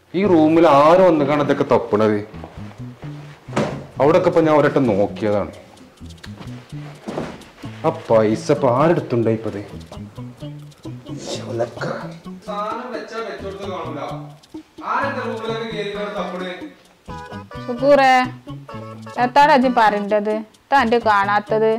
ഈ റൂമിൽ ആരും വന്നിക്കാണ് ഇതൊക്കെ തപ്പണത് അവിടെയൊക്കെ ഇപ്പൊ ഞാൻ ഒരട്ടം നോക്കിയതാണ് ആ പൈസ ഇപ്പൊ ആരെടുത്തുണ്ടായി ഇപ്പത് സുക്കൂറേ എത്താടാ അജി പറയേണ്ടത് തന്റെ കാണാത്തത്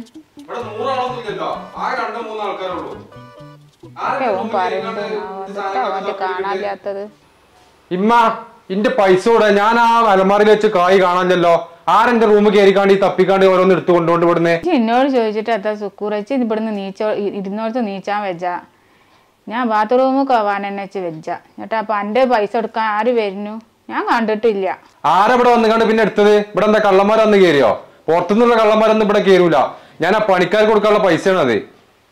ഒക്കെ ഓൻ പറയണ്ടത് എന്നിട്ടാ ഓന്റെ കാണാല്ലാത്തത് ഇമ്മ ഇന്റെ പൈസ കൂടെ ഞാൻ ആ അലമാറിൽ വെച്ച് കായ് കാണാഞ്ഞല്ലോ ആരെന്റെ റൂമിൽ കയറിക്കാണ്ട് ഈ തപ്പിക്കാണ്ട് ഓരോന്ന് എടുത്തു കൊണ്ടുകൊണ്ട് വിടുന്നേ ഇജ്ജ് എന്നോട് ചോദിച്ചിട്ട് എത്താ സുക്കൂറച്ച് ഇവിടുന്ന് നീച്ചോ ഇ- ഇരുന്നോടത്ത് നീച്ചാൻ വെച്ച ഞാൻ ബാത്റൂമിൽ പോവാൻ തന്നെ വെച്ച് വെച്ച എന്നിട്ട് അപ്പൊ എന്റെ പൈസ എടുക്കാൻ ആര് വരുന്നു ഞാൻ കണ്ടിട്ടില്ല ആരവിടെ വന്നുകാണ്ട് പിന്നെ എടുത്തത് ഇവിടെ എന്താ കള്ളന്മാർ വന്ന് കയറിയോ പുറത്തുനിന്നുള്ള കള്ളന്മാരൊന്നും ഇവിടെ കയറൂല ഞാൻ ആ പണിക്കാർക്ക് കൊടുക്കാനുള്ള പൈസയാണ് അത്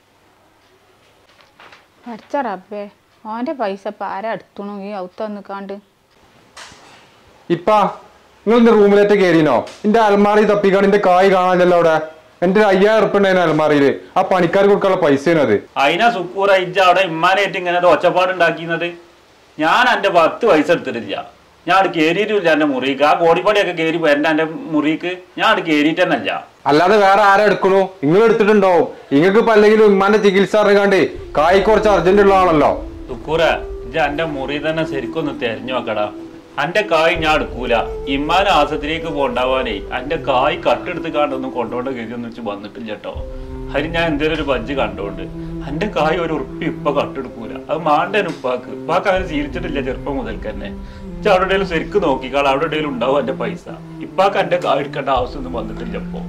പഠിച്ച റബ്ബേ ഓന്റെ പൈസ ഇപ്പൊ ആരാ എടുത്തണു ഈ ഔത്ത് വന്നിക്കാണ്ട് ഇപ്പ നിങ്ങൾ എന്റെ റൂമിലേക്ക് കയറിനോ എന്റെ അലമാറി തപ്പിക്കാണ്ട് എന്റെ കായ് കാണാനല്ലോ അവിടെ എന്റെ ഒരു അയ്യായിരം ഉറുപ്പ ഉണ്ടായിരുന്നു അലമാറിയില് ആ പണിക്കാർക്ക് കൊടുക്കാനുള്ള പൈസയാണ് അത് അതിനാ സുക്കൂറ ഇജ്ജ അവിടെ ഇമ്മാനായിട്ട് ഇങ്ങനെ ഒരു ഒച്ചപ്പാട് ഉണ്ടാക്കിയത് ഞാൻ എന്റെ പത്ത് പൈസ എടുത്തിട്ടില്ല ഞാൻ അവിടെ കയറിയിട്ടില്ല എന്റെ മുറിക്ക് ആ കോടിപ്പടിയൊക്കെ കയറി വരണ്ട എന്റെ മുറിക്ക് ഞാൻ അവിടെ കയറിയിട്ട് തന്നെ ഇല്ല അല്ലാതെ വേറെ ആരാ എടുക്കണു നിങ്ങൾ എടുത്തിട്ടുണ്ടാവും നിങ്ങൾക്ക് ഇപ്പൊ അല്ലെങ്കിൽ ഉമ്മാന്റെ ചികിത്സ അറിയാണ്ട് കായ് കുറച്ച് അർജന്റ് ഉള്ള ആണല്ലോ സുക്കൂറ ഇജ്ജ എന്റെ മുറി തന്നെ ശരിക്കൊന്ന് തെരഞ്ഞു നോക്കടാ എന്റെ കായ് ഞാൻ എടുക്കൂല ഇമ്മാൻ ആസത്തിലേക്ക് പോണ്ടാവാനേ എന്റെ കായ് കട്ടെടുത്ത് കാണ്ടൊന്നും കൊണ്ടോണ്ട് ഗതിയൊന്നും വെച്ച് വന്നിട്ടില്ല കേട്ടോ അതിന് ഞാൻ എന്തേലും ഒരു ബജ്ജ് കണ്ടോണ്ട് എന്റെ കായ് ഒരു ഉറുപ്പി ഇപ്പൊ കട്ടെടുക്കൂല അത് മാണ്ടേന് ഉപ്പാക്ക് ഉപ്പാക്ക് അങ്ങനെ ശീലിച്ചിട്ടില്ല ചെറുപ്പം മുതൽക്ക് തന്നെ ഇജ്ജ് അവിടെ എവിടെയും ശരിക്കും നോക്കിക്കാൾ അവിടെ എവിടെയും ഉണ്ടാവും എന്റെ പൈസ ഇപ്പാക്ക് എന്റെ കായ് എടുക്കേണ്ട ആവശ്യമൊന്നും വന്നിട്ടില്ല ഇപ്പൊ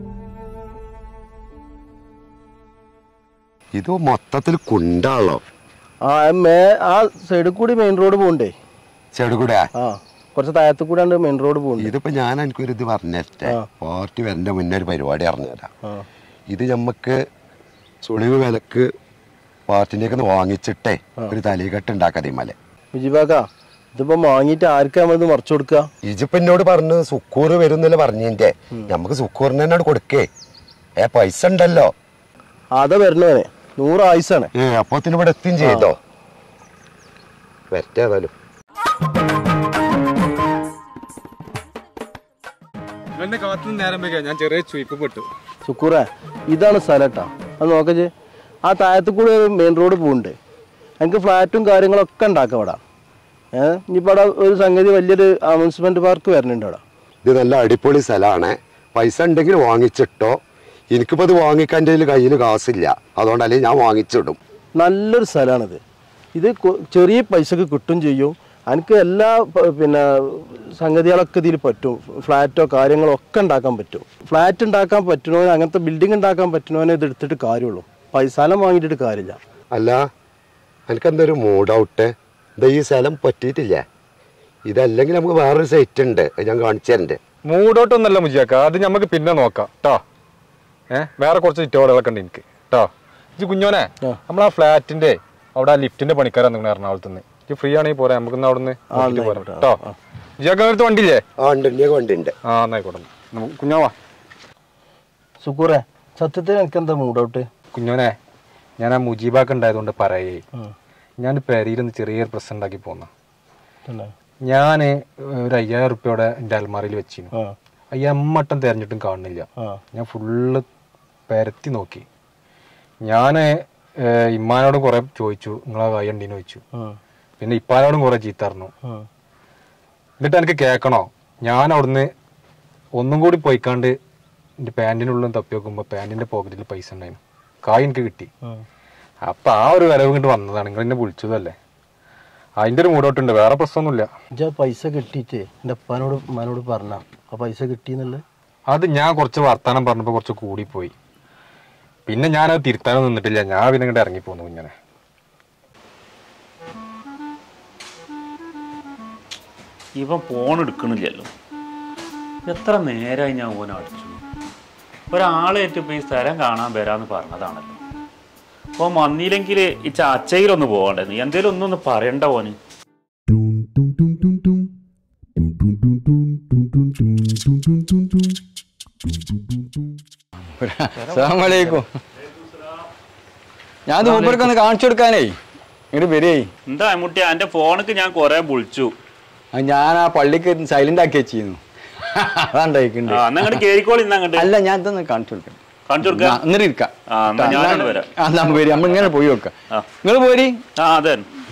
ഇത് മൊത്തത്തിൽ കുണ്ടാണല്ലോ ആ മേ ആ സൈഡിൽ കൂടി മെയിൻ റോഡ് പോകണ്ടേ ചെടുകൂടെ ആ കുറച്ച് താഴത്തു കൂടാണ്ട് മെയിൻ റോഡ് പോകുന്നുണ്ട് ഇതിപ്പോ ഞാൻ എനിക്കൊരു ഇത് പറഞ്ഞേ പാർട്ടി വരന്റെ മുന്നേ ഒരു പരിപാടി അറിഞ്ഞുതരാം ആ ഇത് നമുക്ക് സുളിവ് വിലക്ക് പാർട്ടിൻ്റെയൊക്കെ ഒന്ന് വാങ്ങിച്ചിട്ടേ ഒരു തലീകെട്ട് ഉണ്ടാക്കാതെ മല വിജിബാക്ക ഇതിപ്പോ വാങ്ങിയിട്ട് ആർക്കാ നമ്മളിത് മറച്ചു കൊടുക്കുക ഇജിപ്പോ എന്നോട് പറഞ്ഞു സുക്കൂർ വരുന്നില്ല പറഞ്ഞിന്റെ നമുക്ക് സുക്കൂറിന് തന്നെ കൊടുക്കേ ഏ പൈസ ഉണ്ടല്ലോ അതാ വരണവനെ നൂറ് ആയുസാണ് ഏ അപ്പോത്തിന് ഇവിടെ എത്തും ചെയ്തോ വരട്ടെ ഏതായാലും എന്നെ കാത്തു നേരം വയ്ക്കാം ഞാൻ ചെറിയ ചുയിപ്പ് പെട്ടു സുക്കൂറ ഇതാണ് സ്ഥലട്ടാ അത് നോക്കച്ചേ ആ താഴത്തു കൂടി മെയിൻ റോഡ് പോകുന്നുണ്ട് എനിക്ക് ഫ്ലാറ്റും കാര്യങ്ങളൊക്കെ ഉണ്ടാക്കാം അവിടെ ഏഹ് ഇനിയിപ്പോൾ അവിടെ ഒരു സംഗതി വലിയൊരു അമ്യൂസ്മെന്റ് പാർക്ക് വരുന്നുണ്ട് അവിടെ ഇത് നല്ല അടിപൊളി സ്ഥലമാണ് പൈസ ഉണ്ടെങ്കിൽ വാങ്ങിച്ചിട്ടോ എനിക്കിപ്പോൾ ഇത് വാങ്ങിക്കാൻ എൻ്റെ കയ്യിൽ കാശില്ല അതുകൊണ്ട് അല്ലെങ്കിൽ ഞാൻ വാങ്ങിച്ചിടും നല്ലൊരു സ്ഥലമാണിത് ഇത് കൊ- ചെറിയ പൈസക്ക് കിട്ടും ചെയ്യും എനിക്ക് എല്ലാ പ- പിന്നെ സംഗതികളൊക്കെ ഇതിൽ പറ്റും ഫ്ലാറ്റോ കാര്യങ്ങളോ ഒക്കെ ഉണ്ടാക്കാൻ പറ്റും ഫ്ലാറ്റ് ഉണ്ടാക്കാൻ പറ്റണവന് അങ്ങനത്തെ ബിൽഡിംഗ് ഉണ്ടാക്കാൻ പറ്റണവനെ ഇത് എടുത്തിട്ട് കാര്യമുള്ളൂ പൈസ സ്ഥലം വാങ്ങിയിട്ട് കാര്യമില്ല അല്ല എനിക്കെന്തൊരു മൂഡ് ഔട്ട് ഇത് ഈ സ്ഥലം പറ്റിയിട്ടില്ല ഇതല്ലെങ്കിൽ നമുക്ക് വേറൊരു സൈറ്റ് ഉണ്ട് അത് ഞാൻ കാണിച്ചു തരണ്ട് മൂടോട്ടൊന്നല്ല മുജിയാക്ക അത് നമുക്ക് പിന്നെ നോക്കാം ട്ടോ ഏ വേറെ കുറച്ച് ചുറ്റോടുകളൊക്കെ ഉണ്ട് എനിക്ക് ട്ടോ ഇജ്ജ് കുഞ്ഞോനെ ആ. നമ്മളാ ഫ്ലാറ്റിന്റെ അവിടെ ആ ലിഫ്റ്റിന്റെ പണിക്കാരാ നിങ്ങൾ എറണാകുളത്ത് നിന്ന് ഇജ്ജ് ഫ്രീ ആണെങ്കിൽ പോരാ നമുക്ക് അവിടെ നിന്ന് എന്നാ പോരാം ആയിക്കോട്ടെ. കേട്ടോ ജിയാക്ക അടുത്ത് വണ്ടിയില്ലേ ആ ഉണ്ട് ഇനി വണ്ടിയുണ്ട് ആ എന്നായിക്കോട്ടെ നമുക്ക് കുഞ്ഞാവാ സുക്കൂറെ സത്യത്തിൽ എനിക്ക് എന്താ മൂഡ് ഔട്ട് കുഞ്ഞോനെ ഞാൻ ആ മുജീബാക്ക് ഉണ്ടായതുകൊണ്ട് പറയേ ഞാൻ പെരയിലൊന്ന് ചെറിയൊരു പ്രശ്നം ഉണ്ടാക്കി പോന്ന ഞാൻ ഒരു അയ്യായിരം റുപ്യയുടെ എൻ്റെ അൽമാറിയിൽ വെച്ചിരുന്നു ആ അയ്യമ്മട്ടം തിരഞ്ഞിട്ടും കാണുന്നില്ല ആ ഞാൻ ഫുള്ള് പരത്തി നോക്കി ഞാൻ ഇമ്മാനോടും കുറെ ചോദിച്ചു നിങ്ങളാ കൈ ഉണ്ടീന്ന് ചോദിച്ചു ഉം, പിന്നെ ഇപ്പാനോടും കുറെ ചീത്തറിഞ്ഞു ഉം. എന്നിട്ട് എനിക്ക് കേൾക്കണോ ഞാൻ അവിടുന്ന് ഒന്നും കൂടി പോയിക്കാണ്ട് എൻ്റെ പാൻറ്റിനുള്ളിൽ തപ്പി നോക്കുമ്പോൾ പാൻറ്റിൻ്റെ പോക്കറ്റിൽ പൈസ ഉണ്ടായിരുന്നു കായ് എനിക്ക് കിട്ടി ഉം. അപ്പം ആ ഒരു വരവ് ഇങ്ങോട്ട് വന്നതാണ് നിങ്ങൾ എന്നെ വിളിച്ചതല്ലേ അതിൻ്റെ ഒരു മൂടോട്ടുണ്ട് വേറെ പ്രശ്നമൊന്നുമില്ല ഇജ്ജ് ആ പൈസ കിട്ടിയിട്ടേ എൻ്റെ അപ്പാനോട് ഉമ്മാനോട് പറഞ്ഞ ആ പൈസ കിട്ടിയെന്നുള്ളത് അത് ഞാൻ കുറച്ച് വർത്താനം പറഞ്ഞപ്പോൾ കുറച്ച് കൂടിപ്പോയി പിന്നെ ഞാനത് തിരുത്താനൊന്നും നിന്നിട്ടില്ല ഞാൻ പിന്നെ ഇങ്ങോട്ട് ഇറങ്ങിപ്പോന്നു ഇങ്ങനെ ഇവൻ ഫോൺ എടുക്കണില്ലല്ലോ എത്ര നേരമായി ഞാൻ ഓൻ അടിച്ചു ഒരാളേറ്റ് ഇപ്പൊ ഈ സ്ഥലം കാണാൻ വരാന്ന് പറഞ്ഞതാണല്ലോ അപ്പൊ വന്നില്ലെങ്കിൽ ഈ ചാച്ചയിലൊന്ന് പോകണ്ടേ നീ എന്തേലും ഒന്നൊന്ന് പറയണ്ട ഓന് അസ്സലാമലൈക്കും ഞാൻ മൂപ്പർക്ക് ഒന്ന് കാണിച്ചു കൊടുക്കാനേ ഇങ്ങോട്ട് വരേ എന്താ മുട്ടി എന്റെ ഫോണിക്ക് ഞാൻ കൊറേ വിളിച്ചു അത് ഞാൻ ആ പള്ളിക്ക് സൈലന്റ് ആക്കി വെച്ചിരുന്നു അതാണ്ടായിക്കുണ്ട് ആ എന്നാ അങ്ങോട്ട് കേറിക്കോളി ഇന്ന് അങ്ങോട്ട് അല്ല ഞാൻ ഇതൊന്ന് കാണിച്ചു കൊടുക്കാം കാണിച്ചു കൊടുക്കാം ആ, എന്നിട്ട് ഇരിക്കാം ആ, എന്നാ ഞാനങ്ങട് വരാം. ആ നമ്മ വരി നമ്മൾ ഇങ്ങനെ പോയി വെക്കാം ആ. നിങ്ങൾ പോരി ആ അതെ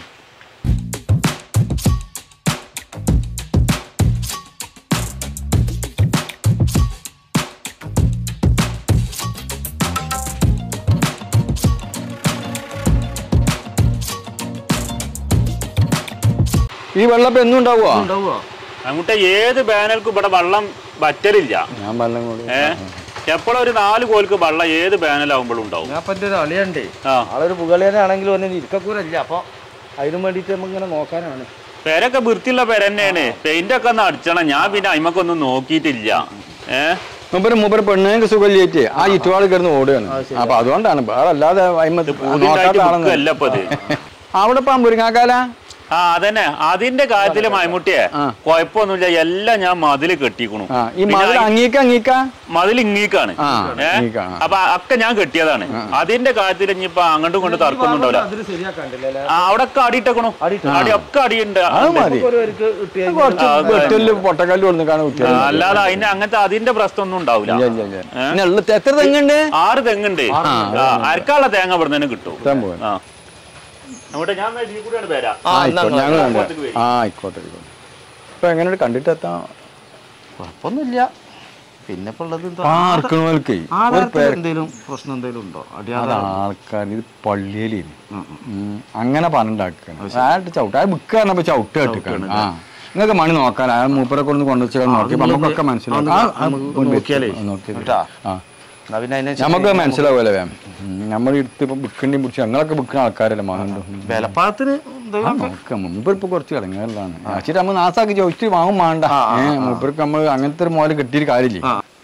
ഈ വെള്ളം ഇപ്പൊ എന്നും ഉണ്ടാവുക അങ്ങോട്ട് ഏത് വേനൽക്കും ഇവിടെ വെള്ളം വറ്റലില്ല ഞാൻ വെള്ളം കൂടി ഏ എപ്പോഴും ഒരു നാല് കോൽക്ക് വെള്ളം ഏത് വേനലാവുമ്പോഴും ഉണ്ടാവും ഞാൻ പറ്റിയ ഒരു അളിയുണ്ടേ ആ ആളൊരു പുകളിയനാണെങ്കിൽ വന്ന് ഇരിക്കൂരല്ല അപ്പൊ അതിനും വേണ്ടിയിട്ട് നമുക്ക് ഇങ്ങനെ നോക്കാനാണ് പെരൊക്കെ വൃത്തിയുള്ള പെര തന്നെയാണ് പെയിന്റ് ഒക്കെ ഒന്ന് അടിച്ചണം ഞാൻ പിന്നെ അയിമക്കൊന്നും നോക്കിയിട്ടില്ല ഏ മൂപ്പര് മൂപ്പര് പെണ്ണുങ്ങൾക്ക് സുഖമില്ലേറ്റ് ആ ചുറ്റുപാട് കിടന്ന് ഓടുകയാണ് അപ്പൊ അതുകൊണ്ടാണ് വേറെ അല്ലാതെ അയിമ പൂതിണ്ടായിട്ട് നോക്കാത്ത ബുക്ക് അല്ല ആളൊന്നും ഇപ്പൊ ഇത് അവിടെ ഇപ്പൊ മുരിങ്ങാക്കാല ആ അതന്നെ അതിന്റെ കാര്യത്തില് മൈമുട്ടിയെ ആ. കുഴപ്പമൊന്നുമില്ല എല്ലാം ഞാൻ മതില് കെട്ടിക്കണു ആ ഈ മതിൽ അങ്ങീക്ക അങ്ങീക്ക മതിൽ ഇങ്ങീക്കാണ് ആ, ഏ ഇങ്ങീക്കാണ്. അപ്പൊ ഒക്കെ ഞാൻ കെട്ടിയതാണ് അതിന്റെ കാര്യത്തിൽ ഇനിയിപ്പൊ അങ്ങോട്ടും കൊണ്ട് തർക്കൊന്നും ഉണ്ടാവില്ല അതിന് ശരിയാക്കണ്ടല്ലേ ആ, അവിടൊക്കെ അടിയിട്ടേക്കണു അടി ഒക്കെ അടിയുണ്ട് അത് മതി ഒരുവർക്ക് കിട്ടിയ കുറച്ച് വെട്ടല് പൊട്ടക്കല്ല് കൊടുക്കാണ് ആ, കുട്ടികൾ അല്ലാതെ അതിന്റെ അങ്ങനത്തെ അതിന്റെ പ്രശ്നമൊന്നും ഉണ്ടാവില്ല ഇല്ല ഇല്ല ഇല്ല പിന്നെ ഉള്ള എത്ര തെങ്ങുണ്ട് ആറ് തെങ്ങുണ്ട് ആ, അരക്കാനുള്ള തേങ്ങ ഇവിടെ തന്നെ കിട്ടും ഇഷ്ടം പോലെ. ആ അങ്ങോട്ട് ഞാൻ എന്നാ ഇതിൽ കൂടെയാണ് വരാം ആ, ആയിക്കോട്ടെ ഞങ്ങൾ കണ്ടു അപ്പുറത്തേക്ക് വരി. ആ ആയിക്കോട്ടെ ആയിക്കോട്ടെ ഇപ്പൊ എങ്ങനെ കണ്ടിട്ട് എത്താം കുഴപ്പമൊന്നുമില്ല പിന്നെ ഇപ്പൊ ഉള്ളത് എന്താ? പാർക്കണോൽക്കേ ഒരു ആധാരത്തിൽ പേര് എന്തേലും പ്രശ്നം എന്തേലും ഉണ്ടോ അത് അടിയാധാരം ആൾക്കാർ ഇത് പള്ളിയിലേന് അങ്ങനെ പറഞ്ഞിട്ടാക്കാണ് ആയിട്ട് ചവിട്ട് ആ ബുക്ക് പറഞ്ഞപ്പോ ചവിട്ട് കെട്ടിക്കാണ് ആ നിങ്ങൾക്ക് മണി നോക്കാൻ ആ മൂപ്പരെ കൊണ്ട് കൊണ്ടുവച്ചാൽ നോക്കി നമുക്കൊക്കെ മനസ്സിലാവും ആ, ആ, നമുക്ക് നോക്കിയാലേ. നോക്കിയാലേ. കേട്ടാ? ആ എന്നാ പിന്നെ അതിനെ നമുക്ക് മനസ്സിലാവുമല്ലോ വേം നമ്മൾ എടുത്ത് ഇപ്പൊ ബുക്കിന്റെയും പിടിച്ച് ഞങ്ങളൊക്കെ ബുക്കിന് ആൾക്കാരല്ലേ മകണ്ടോ വിലപ്പാത്തിന് ആ നോക്കാം മൂപ്പർ ഇപ്പൊ കുറച്ച് ഇടങ്ങാറിലാണ് ആച്ചിട്ട് നമ്മൾ നാസാക്കി ചോദിച്ചിട്ട് വാങ്ങും വേണ്ട ഏഹ് മൂപ്പർക്ക് നമ്മൾ അങ്ങനത്തെ ഒരു മോലെ കിട്ടിയൊരു കാര്യമില്ലേ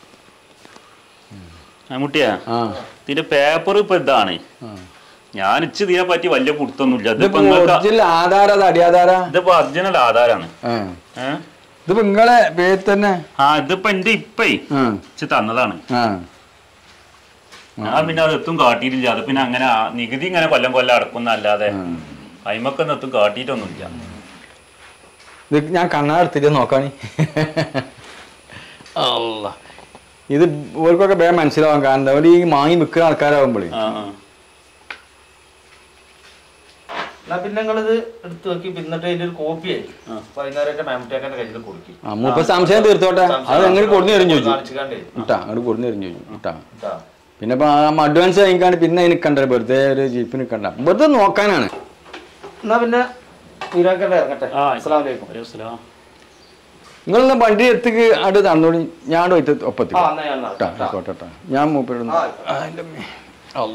മുട്ടിയാ ആ ഇതിന്റെ പേപ്പർ ഇപ്പൊ ഇതാണ് ഞാൻ ഇച്ച് ഇതിനെ പറ്റി വലിയ പുടുത്തൊന്നുമില്ല ഇതിപ്പോ ഇതിപ്പോ നിങ്ങൾക്ക് ഒറിജിനൽ ആധാര അത് അടിയാധാര ഇതിപ്പോ ഒറിജിനൽ ആധാരാണ് ഏഹ് ഏഹ് ഇതിപ്പോ നിങ്ങളെ പേര് തന്നെ ആ ഇതിപ്പോ എന്റെ ഇപ്പേ ആ ഇച്ച് തന്നതാണ് ആ ഞാൻ പിന്നെ അത് എത്തും കാട്ടിയിട്ടില്ല അത് പിന്നെ അങ്ങനെ ആ നികുതി ഇങ്ങനെ കൊല്ലം കൊല്ലം അടക്കുന്ന അല്ലാതെ അയിമക്കൊന്നും എത്തും കാട്ടിയിട്ടൊന്നുമില്ല ഇത് ഞാൻ കണ്ണാടെടുത്തിട്ട് നോക്കാണി അല്ല ഇത് ഓർക്കൊക്കെ വേഗം മനസ്സിലാവാൻ കാരണം അവർ ഈ മാങ്ങി വിൽക്കുന്ന ആൾക്കാരാകുമ്പോഴേ ആ ആ എന്നാ പിന്നെ നിങ്ങളിത് എടുത്തു നോക്കി പിന്നിട്ട് അതിന്റെ ഒരു കോപ്പി ആയി വൈകുന്നേരം മാമിട്ടേക്കാന്റെ കയ്യിൽ കൊടുക്കി ആ മൂപ്പ സംശയം തീർത്തോട്ടെ അത് എങ്ങനെ കൊടുന്നു തരും ചോദിച്ചു കാണിച്ചിക്കാണ്ടേ ഇട്ടാ അങ്ങോട്ട് കൊടുന്നു തരും ചോദിച്ചു ഇട്ടാ ഇതാ. പിന്നെ ഇപ്പൊ അഡ്വാൻസ് വാങ്ങിക്കാണ്ട് പിന്നെ അതിന് നിൽക്കണ്ട വെറുതെ ഒരു ജീപ്പ് നിൽക്കണ്ട വെറുതെ നോക്കാനാണ് എന്നാ പിന്നെ വീരാക്കട്ടെ ഇറങ്ങട്ടെ ആ, അസ്സലാമു അലൈക്കും ഒരു ദിവസം നിങ്ങളെന്നാ വണ്ടി എത്തിക്ക് അടുത്ത് തന്നോളി ഞാൻ പോയിട്ട് ഒപ്പത്തി ആ എന്നാ ഞാൻ എന്നാ. ഇട്ടാ ആയിക്കോട്ടെ ഇട്ടാ. ഞാൻ മൂപ്പരൊന്ന് ആ, അല്ല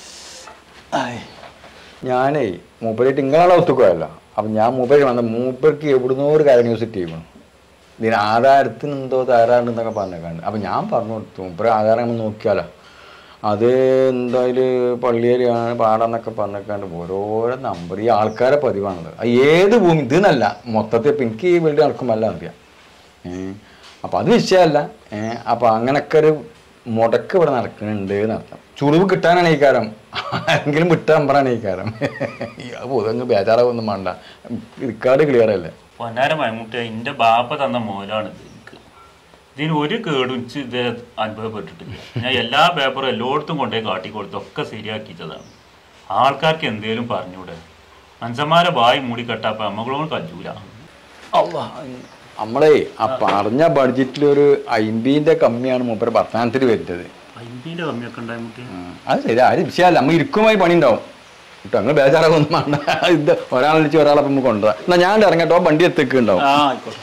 ഞാനേ മൂപ്പരായിട്ട് നിങ്ങളാളെ ഒത്തുക്കോയല്ല അപ്പം ഞാൻ മൂപ്പര് വന്ന മൂപ്പർക്ക് എവിടുന്നോ ഒരു കാര്യം ന്യൂസ് ചെയ്യണം ഇതിന് ആധാരത്തിന് എന്തോ തയ്യാറാണ്ടെന്നൊക്കെ പറഞ്ഞേക്കാണ്ട് അപ്പം ഞാൻ പറഞ്ഞു കൊടുത്തു മൂപ്പര് ആധാരം നമ്മൾ നോക്കിയാലോ അത് എന്തായാലും പള്ളിയിലാണ് പാടാന്നൊക്കെ പറഞ്ഞേക്കാണ്ട് ഓരോരോ നമ്പർ ഈ ആൾക്കാരെ പതിവാണത് അത് ഏത് ഭൂമി ഇതെന്നല്ല മൊത്തത്തിൽ ഇപ്പം എനിക്ക് ഈ വീട് നടക്കുമല്ല അറിയാം ഏഹ് അപ്പം അത് വിഷയമല്ല ഏഹ് അപ്പം അങ്ങനൊക്കെ ഒരു മുടക്ക് ഇവിടെ നടക്കുന്നുണ്ട് എന്നർത്ഥം ചുളിവ് കിട്ടാനാണ് ഈ കാരം ആരെങ്കിലും വിട്ട നമ്പറാണ് ഈ കാരം പൊതുവെ ബേജാറാവൊന്നും വേണ്ട റിക്കാർഡ് ക്ലിയർ അല്ലേ പൊന്നാര മൈമുട്ട എന്റെ ബാപ്പ തന്ന മോലാണ് ഇത് എനിക്ക് ഇതിന് ഒരു കേടും ഇച്ച് ഇത് അനുഭവപ്പെട്ടിട്ടില്ല ഞാൻ എല്ലാ പേപ്പറും എല്ലായിടത്തും കൊണ്ടുപോയി കാട്ടിക്കൊടുത്ത് ഒക്കെ ശരിയാക്കിച്ചതാണ് ആൾക്കാർക്ക് എന്തേലും പറഞ്ഞൂടെ മനുഷ്യന്മാരെ വായി മൂടിക്കെട്ടാപ്പ അമ്മകളോട് കജൂല നമ്മളെ ആ പറഞ്ഞ ബഡ്ജറ്റിൽ ഒരു അയിമ്പീൻ്റെ കമ്മിയാണ് മൂപ്പര് പത്താനത്തിൽ വരുന്നത് അയിമ്പീന്റെ കമ്മിയൊക്കെ ഉണ്ടായി മുട്ടി ഉം. അത് ശരി അത് വിഷയമല്ല നമ്മൾ ഇരിക്കുമായി പണി ഉണ്ടാവും കേട്ടോ നിങ്ങൾ ബേജാറാകൊന്നും വേണ്ട ഇത് ഒരാളെ വിളിച്ച് ഒരാളെ അപ്പം കൊണ്ടുവരാം എന്നാ ഞാൻ ഇറങ്ങട്ടോ വണ്ടി എത്തിക്കുണ്ടാവും ആ ആയിക്കോട്ടെ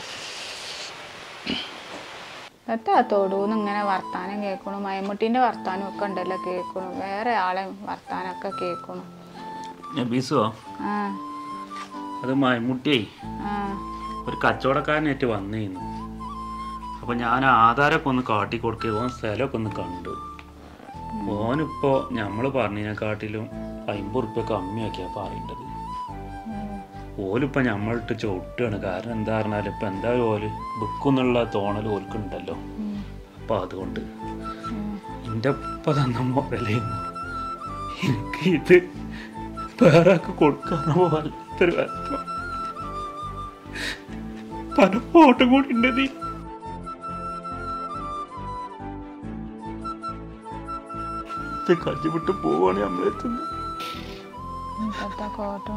എത്താ തൊടൂന്ന് ഇങ്ങനെ വർത്താനം കേൾക്കണു മയമുട്ടീൻ്റെ വർത്താനം ഒക്കെ ഉണ്ടല്ലോ കേൾക്കണു വേറെ ആളെ വർത്താനമൊക്കെ കേൾക്കണു ബീസോ ആ അത് മൈമുട്ടിയേ ആ ഒരു കച്ചവടക്കാരനായിട്ട് വന്നേന്നു അപ്പൊ ഞാൻ ആധാരമൊക്കെ ഒന്ന് കാട്ടി കൊടുക്കുക ഓൻ സ്ഥലമൊക്കെ ഒന്ന് കണ്ടു ഓനിപ്പോ ഞമ്മള് പറഞ്ഞതിനെക്കാട്ടിലും അമ്പത് റുപ്യ കമ്മിയാക്കിയാ പറയേണ്ടത് ഓലിപ്പോ ഞമ്മളിട്ട് ചവിട്ടുകയാണ് കാരണം എന്താ പറഞ്ഞാൽ ഇപ്പൊ എന്താ ഓല് ബുക്കെന്നുള്ള തോന്നൽ ഓൽക്കുണ്ടല്ലോ അപ്പൊ അതുകൊണ്ട് എൻ്റെ ഒപ്പ തന്ന മുതലേന്നു എനിക്ക് ഇത് വേറെ കൊടുക്കാൻ വല്ലാത്തൊരു വിഷമം പല ഫോട്ടോ കൂടി ഉണ്ട് നീ കജ്ജി വിട്ട് പോവാണ് നമ്മളെത്തുന്നത് ഇപ്പത്തെ കോട്ടോ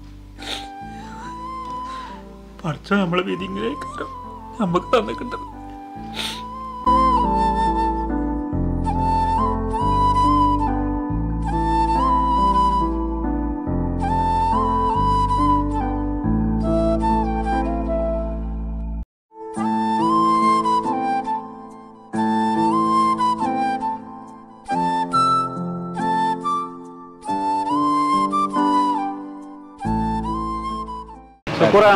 പഠിച്ച നമ്മളെ വിധി ഇങ്ങനെ നമുക്ക് തന്നിട്ടുണ്ടത് സുക്കുറ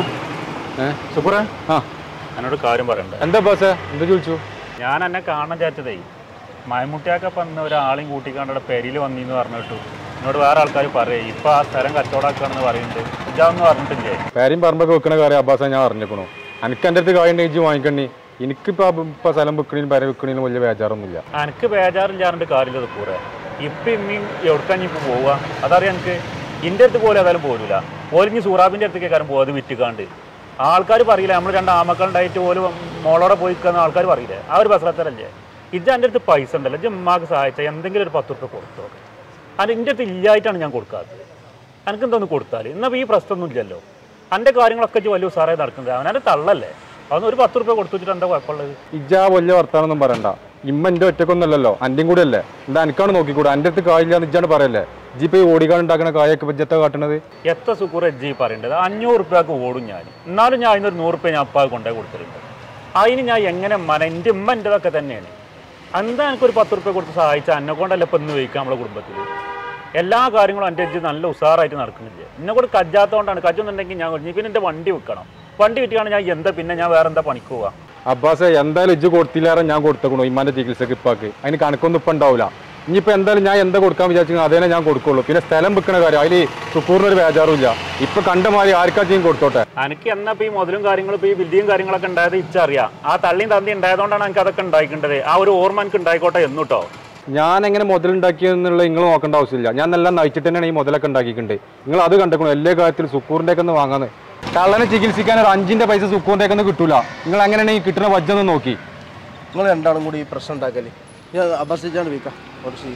ഏ സുക്കുറ ആ എന്നോട് കാര്യം പറയണ്ട എന്താ ബോസേ എന്താ ചോദിച്ചു ഞാൻ എന്നെ കാണാൻ ചാറ്റതേ മയമുട്ടിയൊക്കെ പറഞ്ഞ ഒരാളെയും കൂട്ടിക്കാണ്ട് പെരിയിൽ വന്നിന്ന് പറഞ്ഞിട്ടു എന്നോട് വേറെ ആൾക്കാർ പറയേ ഇപ്പൊ ആ സ്ഥലം കച്ചവടാക്കാണെന്ന് പറയുന്നുണ്ട് ഇജാന്ന് പറഞ്ഞിട്ടില്ലേ പേരും പറമ്പൊക്കെ വെക്കണ കാര്യം അബ്ബാസ ഞാൻ അറിഞ്ഞേക്കണു എനിക്ക് എൻ്റെ അടുത്ത് കായുണ്ട് ഇജ്ജ് വാങ്ങിക്കണ്ണി എനിക്കിപ്പോൾ ഇപ്പം സ്ഥലം വെക്കണേനും പേര വെക്കണേനും വലിയ ബേജാറൊന്നുമില്ല എനിക്ക് ബേജാറില്ലാണ്ട് കാര്യമില്ല കൂടെ ഇപ്പൊ ഇമ്മയും എവിടേക്കാ ഇപ്പൊ പോവുക അതറിയാം എനിക്ക് ഇന്റെ അടുത്ത് പോലെ ഏതായാലും പോരില്ല ഓലിഞ്ഞ് സൂറാബിന്റെ അടുത്തേക്ക് കാരണം പോകാതെ വിറ്റുകാണ്ട് ആൾക്കാർ പറയില്ല നമ്മൾ രണ്ട് ആമക്കളുണ്ടായിട്ട് ഓല് മോളോടെ പോയി നിൽക്കുന്ന ആൾക്കാർ പറയില്ലേ ആ ഒരു ബസ്രത്തരല്ലേ ഇത് എൻ്റെ അടുത്ത് പൈസ ഉണ്ടല്ലോ ഇത് ഉമ്മാക്ക് സഹായിച്ചാൽ എന്തെങ്കിലും ഒരു പത്ത് റുപ്യ കൊടുത്തു നോക്കെ അത് എൻ്റെ അടുത്ത് ഇല്ലായിട്ടാണ് ഞാൻ കൊടുക്കാത്തത് എനിക്ക് എന്തോന്ന് കൊടുത്താൽ എന്നാൽ ഈ പ്രശ്നമൊന്നും ഇല്ലല്ലോ എൻ്റെ കാര്യങ്ങളൊക്കെ ഇജ്ജ് വലിയ ഉസാറായി നടക്കുന്നത് അവനെ തള്ളല്ലേ അതൊന്ന് ഒരു പത്ത് റുപ്യ കൊടുത്തു വെച്ചിട്ട് എന്താ കുഴപ്പമുള്ളത് ഇജ്ജാ വലിയ വർത്താനൊന്നും പറയണ്ട ഇമ്മ എൻ്റെ ഒറ്റക്കൊന്നല്ലല്ലോ അൻ്റെയും കൂടെ അല്ലേ എന്താ എനിക്കാണ് നോക്കിക്കൂടെ എൻ്റെ അടുത്ത് കായില്ല എന്ന് ഇജ്ജാണ് പറയല്ലേ ഇജ്ജിപ്പോ ഈ ഓടിക്കാൻ ഉണ്ടാക്കുന്ന കായൊക്കെ ഇജ്ജത്തെ കാട്ടണത് എത്ര സുക്കൂർ എജ്ജി പറയേണ്ടത് അഞ്ഞൂറ് റുപ്യക്ക് ഓടും ഞാൻ എന്നാലും ഞാൻ അതിനൊരു നൂറ് റുപ്യ ഞാൻ അപ്പാ കൊണ്ടേ കൊടുത്തിട്ടുണ്ട് അതിന് ഞാൻ എങ്ങനെ മന എൻ്റെ ഉമ്മ എൻ്റെതൊക്കെ തന്നെയാണ് എന്താ എനിക്കൊരു പത്ത് റുപ്യ കൊടുത്ത് സഹായിച്ച എന്നെ കൊണ്ടല്ല ഇപ്പം ഇന്ന് വയ്ക്കാം നമ്മളെ കുടുംബത്തിൽ എല്ലാ കാര്യങ്ങളും എൻ്റെ എജ്ജ് നല്ല ഉഷാറായിട്ട് നടക്കുന്നില്ല എന്നെ കൂടെ കജ്ജാത്തതുകൊണ്ടാണ് കജ്ജൊന്നുണ്ടെങ്കിൽ ഞാൻ ഇനി പിന്നെ എൻ്റെ വണ്ടി വിൽക്കണം വണ്ടി വിറ്റിയാണ് ഞാൻ എന്താ പിന്നെ ഞാൻ വേറെ എന്താ പണിക്ക് പോവാ അബ്ബാസെ എന്തായാലും ഇജ്ജ് കൊടുത്തില്ലാറെ ഞാൻ കൊടുത്തേക്കണു ഇമ്മാന്റെ ചികിത്സക്ക് ഇപ്പാക്ക് അതിന് കണക്കൊന്നും ഇപ്പം ഉണ്ടാവില്ല ഇനിയിപ്പോൾ എന്തായാലും ഞാൻ എന്താ കൊടുക്കാൻ വിചാരിച്ചു അതേ ഞാൻ കൊടുക്കുള്ളൂ പിന്നെ സ്ഥലം വെക്കണ കാര്യം അതിൽ സുക്കൂറിനൊരു ബേജാറുമില്ല ഇപ്പൊ കണ്ട മാതിരി ആർക്കാ ചെയ്യും കൊടുത്തോട്ടെ എനിക്ക് എന്നാ ഇപ്പൊ ഈ മുതലും കാര്യങ്ങളും ഇപ്പൊ ഈ ബിൽഡിയും കാര്യങ്ങളൊക്കെ ഉണ്ടായത് ഇച്ചറിയാം ആ തള്ളിയും തന്തി ഉണ്ടായതുകൊണ്ടാണ് എനിക്ക് അതൊക്കെ ഉണ്ടായിക്കേണ്ടത് ആ ഒരു ഓർമ്മ എനിക്ക് ഉണ്ടായിക്കോട്ടെ എന്നുട്ടോ ഞാൻ എങ്ങനെ മുതലുണ്ടാക്കിയെന്നുള്ള നിങ്ങൾ നോക്കേണ്ട ആവശ്യമില്ല ഞാൻ നല്ല നയിച്ചിട്ട് തന്നെയാണ് ഈ മുതലൊക്കെ ഉണ്ടാക്കിയിട്ടുണ്ട് നിങ്ങൾ അത് കണ്ടേക്കണം എല്ലാ കാര്യത്തിലും സുക്കൂറിന്റെ ഒക്കെ ഒന്ന് വാങ്ങാന്ന് കള്ളനെ ചികിത്സിക്കാൻ ഒരു അഞ്ചിന്റെ പൈസ സുക്കൂറിന്റെ ഒക്കെ ഒന്ന് കിട്ടൂല നിങ്ങൾ എങ്ങനെയാണ് ഈ കിട്ടുന്ന വജ്ജൊന്ന് നോക്കി നിങ്ങൾ രണ്ടാളും കൂടി ഈ പ്രശ്നം ഉണ്ടാക്കല് ഞാൻ അബസിച്ചാണ് വിൽക്കാം കുറച്ച്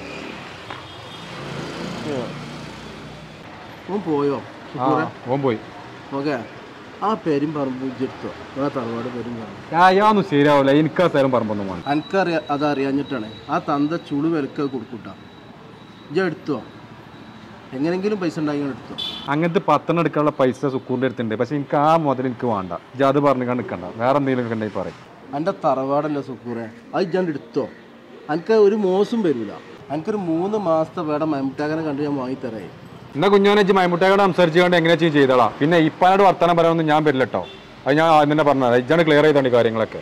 ഓൻ പോയോ ആ ഓൻ പോയി ഓക്കെ ആ പേരും പറമ്പ് ഇജ്ജെടുത്തോ ആ തറവാട് പേരും പറമ്പ് അയാന്നും ശരിയാവില്ല എനിക്ക് ആ സ്ഥലം പറമ്പൊന്നും വേണം എനിക്കറിയാ അത് അറിയാഞ്ഞിട്ടാണ് ആ തന്ത ചുളു വിലക്ക് കൊടുക്കൂട്ടാ ഇജ്ജ എടുത്തോ എങ്ങനെങ്കിലും പൈസ ഉണ്ടാക്കി എടുത്തോ അങ്ങനത്തെ പത്തെണ്ണം എടുക്കാനുള്ള പൈസ സുക്കൂറിന്റെ അടുത്തുണ്ട് പക്ഷെ എനിക്ക് ആ മുതൽ എനിക്ക് വേണ്ട ഇജ്ജ് അത് പറഞ്ഞു നിൽക്കണ്ട വേറെ എന്തെങ്കിലും ഉണ്ടെങ്കിൽ പറയും എൻ്റെ തറവാടല്ലേ സുക്കൂറെ അത് ഇജ്ജാണ്ട് എടുത്തോ എനിക്ക് ഒരു മോശം വരില്ല എനിക്കൊരു മൂന്ന് മാസത്തെ വേടം മമ്മൂട്ടാക്കനെ കണ്ട് ഞാൻ വാങ്ങിത്തരേ എന്നാ കുഞ്ഞോനെ ഇജ്ജ് മൈമുട്ടയോട് സംസാരിച്ചുകൊണ്ട് എങ്ങനെ ചെയ്യും ചെയ്തോളാം പിന്നെ ഇപ്പാനോട് വർത്തമാനം പറയാനൊന്നും ഞാൻ വരില്ല കേട്ടോ അത് ഞാൻ ആദ്യം തന്നെ പറഞ്ഞത് ഇജ്ജാണ് ക്ലിയർ ചെയ്തോണ്ട് ഈ കാര്യങ്ങളൊക്കെ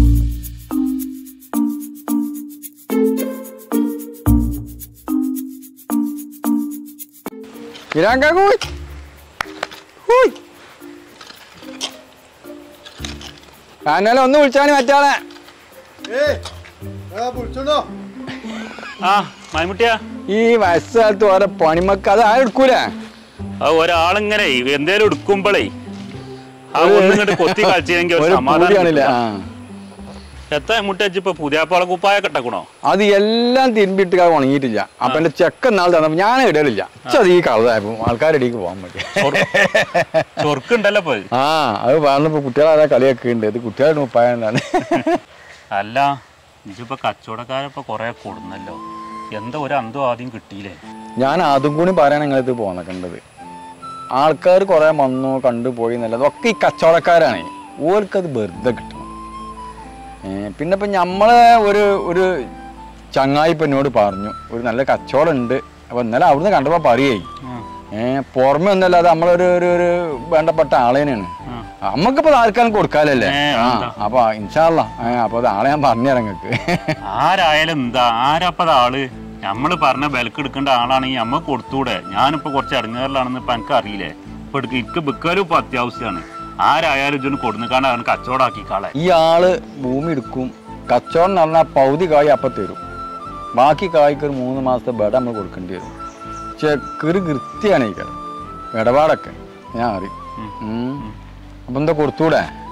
ഞാനാലും ഒന്ന് വിളിച്ചാണ് മറ്റാളെ ആ മൈമുട്ടിയാ ഈ വയസ്സാലത്ത് ഓരോ പണിമക്ക് അത് ആരെടുക്കൂലേ ആ ഒരാളിങ്ങനെ എന്തേലും എടുക്കുമ്പോഴേ ആ ഒന്നിങ്ങോട്ട് കൊത്തി കളിച്ചെങ്കിൽ ഒരു ഒരു സമാധാനം പൂതിയാണല്ലേ കിട്ടില്ല. ആ എത്ര മുട്ടച്ച് ഇപ്പൊ പുതിയ പാള കുപ്പായ കെട്ടക്കണോ അത് എല്ലാം തിരുമ്പിട്ട് കാ ഉണങ്ങിയിട്ടില്ല അപ്പൊ എന്റെ ചെക്കൻ നാൾ തന്നപ്പോ ഞാൻ ഇടലില്ല അത് ഈ കളതായപ്പോ ആൾക്കാരടിക്ക് പോകാൻ പറ്റി ചൊറുക്കുണ്ടല്ലോ ഇപ്പൊ ആ അത് പറഞ്ഞപ്പോ കുട്ടികളാരാ കളിയൊക്കെ ഉണ്ട് ഇത് കുട്ടികളുടെ മുപ്പായാണ് അല്ല ഇതിപ്പോ കച്ചവടക്കാരപ്പൊ കൊറേ കൊടുന്നല്ലോ എന്താ ഒരു അന്തോ ആദ്യം കിട്ടിയില്ലേ ഞാൻ അതും കൂടി പറയാൻ നിങ്ങളിത് പോന്നേക്കേണ്ടത് ആൾക്കാർ കുറെ വന്നു കണ്ടു പോയി എന്നല്ല അതൊക്കെ ഈ കച്ചവടക്കാരാണ് ഓർക്കത് വെറുതെ കിട്ടണം ഏ, പിന്നെ ഇപ്പം നമ്മളെ ഒരു ഒരു ചങ്ങായി ഇപ്പം എന്നോട് പറഞ്ഞു ഒരു നല്ല കച്ചവടം ഉണ്ട് അപ്പോൾ ഇന്നലെ അവിടുന്ന് കണ്ടപ്പോൾ പറയേ ഏഹ് പുറമെ ഒന്നല്ല അത് നമ്മളൊരു ഒരു ഒരു വേണ്ടപ്പെട്ട ആളേനാണ് നമുക്കിപ്പോൾ ആർക്കാലും കൊടുക്കാലല്ലേ ഏ, ആ എന്താ? അപ്പൊ ഇൻഷാല്ല അപ്പൊ അത് ആളെ ഞാൻ പറഞ്ഞുതരാം നിങ്ങൾക്ക് ആരായാലും എന്താ ആരാപ്പത് ആള് നമ്മള് പറഞ്ഞ വിലക്ക് എടുക്കേണ്ട ആളാണെങ്കിൽ നമ്മ കൊടുത്തൂടെ ഞാനിപ്പോ കുറച്ച് ഇടങ്ങേറിലാണെന്ന് ഇപ്പൊ എനിക്ക് അറിയില്ലേ ഇപ്പൊ എടുക്ക എനിക്ക് ബിക്കാലും ഇപ്പൊ അത്യാവശ്യമാണ് ആരായാലും ഇതൊന്ന് കൊടുക്കാണ്ട് അവന് കച്ചവടാക്കിക്കാളെ ഈ ആള് ഭൂമി എടുക്കും കച്ചവടം എന്ന് പറഞ്ഞാൽ പകുതി കായ് അപ്പം തരും ബാക്കി കായ്ക്ക് ഒരു മൂന്ന് മാസത്തെ ബട നമ്മൾ കൊടുക്കേണ്ടി വരും പക്ഷെ കൃ കൃത്യമാണ് ഈ കാര്യം ഇടപാടൊക്കെ ഞാൻ അറിയും ഉം. അപ്പൊ എന്താ കൊടുത്തൂടെ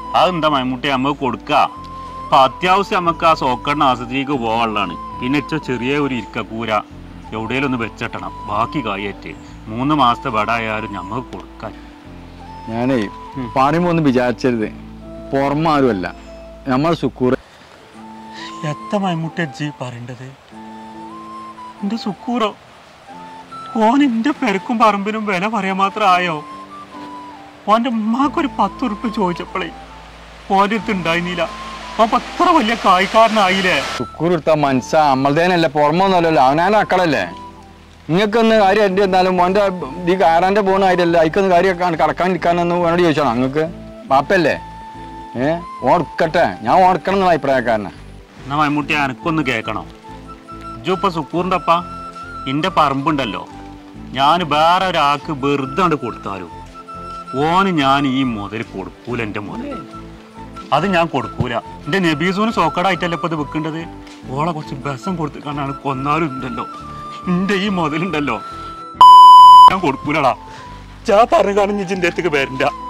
അതെന്താ മമ്മൂട്ടി നമുക്ക് കൊടുക്ക അപ്പൊ അത്യാവശ്യം നമുക്ക് ആ സോക്കറിന് ആശുപത്രിക്ക് പോകാനുള്ളതാണ് പിന്നെ ഇച്ച ചെറിയ ഒരു ഇരിക്കക്കൂര എവിടെയെങ്കിലും ഒന്ന് വെച്ചട്ടണം ബാക്കി കായേറ്റ് മൂന്ന് മാസത്തെ ബടായാലും ഞമ്മക്ക് കൊടുക്കാൻ ഞാനേ പറയുമ്പോ ഒന്നും വിചാരിച്ചരുത് പുറമെ ആരുമല്ല നമ്മൾ സുക്കൂർ എത്ര മമ്മൂട്ടി ജി പറയേണ്ടത് എന്റെ സുക്കൂറോ ഓൻ എന്റെ പെരക്കും പറമ്പിനും വില പറയാൻ മാത്രം ആയോ ഓന്റെ ഉമ്മാക്കൊരു പത്ത് ഉറുപ്പ് ചോദിച്ചപ്പോഴേ ഓൻ്റെ അടുത്ത് ഉണ്ടായിരുന്നില്ല ഓൻ അത്ര വലിയ കായ്ക്കാരനായില്ലേ സുക്കൂർ എടുത്ത മനസ്സ നമ്മളതേനല്ല പുറമെ ഒന്നുമല്ലല്ലോ അവനാണ് മക്കളല്ലേ നിങ്ങൾക്കൊന്ന് കാര്യം എൻ്റെ എന്നാലും മോൻ്റെ ഈ കാറാൻ്റെ പോണ കാര്യമല്ല അതിക്കൊന്ന് കാര്യം കടക്കാൻ നിൽക്കാനൊന്നും എന്നോട് ചോദിച്ചോ നിങ്ങൾക്ക് പാപ്പല്ലേ ഏ ഓർക്കട്ടെ ഞാൻ ഓർക്കണം എന്നുള്ള അഭിപ്രായക്കാരനാ എന്നാ മമ്മൂട്ടി എനക്കൊന്ന് കേൾക്കണം ഇജ്ജു ഇപ്പൊ സുക്കൂറിന്റെ അപ്പ എന്റെ പറമ്പുണ്ടല്ലോ ഞാൻ വേറെ ഒരാൾക്ക് വെറുതെ അങ്ങട് കൊടുത്താലും ഓന് ഞാൻ ഈ മുതൽ കൊടുക്കൂല എന്റെ മുതൽ അത് ഞാൻ കൊടുക്കൂല എന്റെ നബീസൂന് സോക്കടായിട്ടല്ല ഇപ്പൊ ഇത് വെക്കേണ്ടത് ഓളെ കുറച്ച് ബസം കൊടുത്തിട്ടാണ് കൊന്നാലും ഉണ്ടല്ലോ എന്റെ ഈ മുതലുണ്ടല്ലോ ഞാൻ കൊടുക്കൂലടാ ചാ പറഞ്ഞു കാണും ഇജിന്റെ അടുത്തേക്ക് വരണ്ട